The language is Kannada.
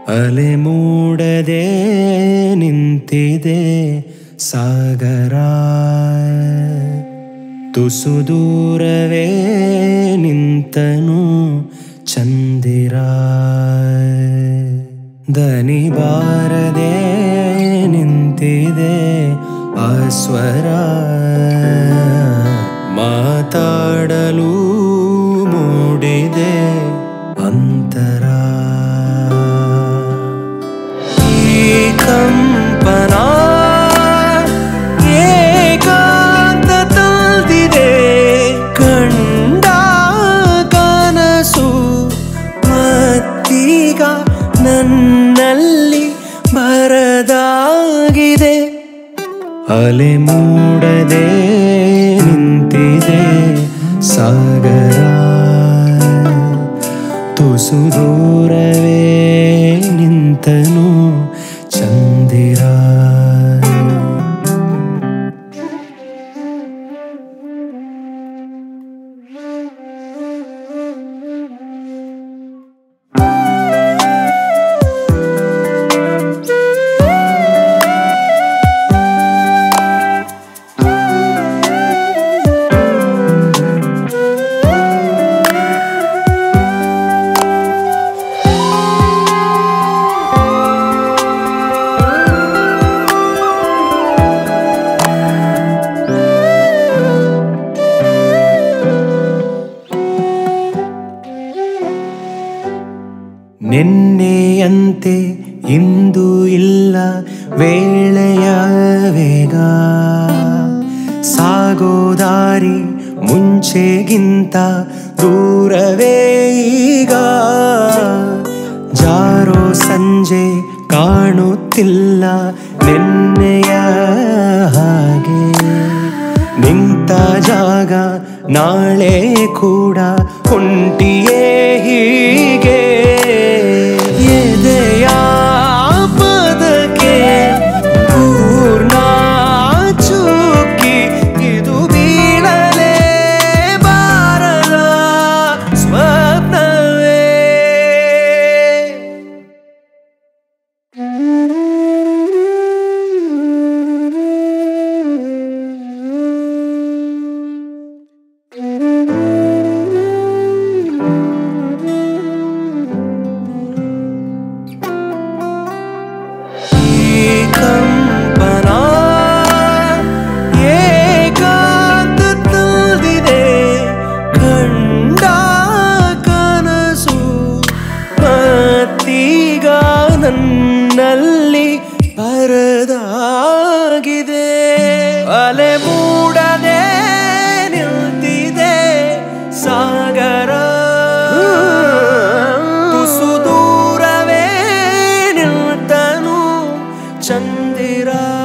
ಅಲೆ ಮೂಡದೆ ನಿಂತಿದೆ ಸಾಗರ ತುಸು ದೂರವೇ ನಿಂತನು ಚಂದಿರ ದನಿ ಬಾರದೆ ನಿಂತಿದೆ ಆಸ್ವರ ಮಾತಾಡಲು ಮೂಡಿದೆ ಅಂತರ ಈ ಕಂಪನ ಏಕಾಂತ ತಂದಿದೆ ಕಂಡ ಕನಸು ಮತ್ತೀಗ ನನ್ನಲ್ಲಿ ಬರದಾಗಿದೆ ಅಲೆ ಮೂಡದೆ ನಿಂತಿದೆ ಸಾಗರ ತುಸು ದೂರವೇ ನಿಂತನು ಚಂದಿರ ನಿನ್ನೆಯಂತೆ ಇಂದು ಇಲ್ಲ ವೇಳೆಯ ವೇಗ ಸಾಗೋ ದಾರಿ ಮುಂಚೆಗಿಂತ ದೂರವೇ ಈಗ ಜಾರೋ ಸಂಜೆ ಕಾಣುತ್ತಿಲ್ಲ ನಿನ್ನೆಯ ಹಾಗೆ ನಿಂತ ಜಾಗ ನಾಳೆ ಕೂಡ ಹೊಂಟಿಯೇ ಹೀಗೆ ಎದೆಯ ಪದಕ್ಕೆ ಪೂರ್ಣ ಚುಕ್ಕಿ ಇದು ಬೀಳಲೇ ಬಾರದ ಸ್ವಪ್ನವೇ ಈ ಕಂಪನ ಏಕಾಂತ ತಂದಿದೆ ಕಂಡ ಕನಸು ಮತ್ತೀಗ ನನ್ನಲ್ಲಿ ಬರದಾಗಿದೆ ಅಲೆ ಮೂಡದೆ ನಿಲ್ತಿದೆ ಸಾಗರ ತುಸು ದೂರವೇ ನಿಲ್ತನು ಚಂದಿರ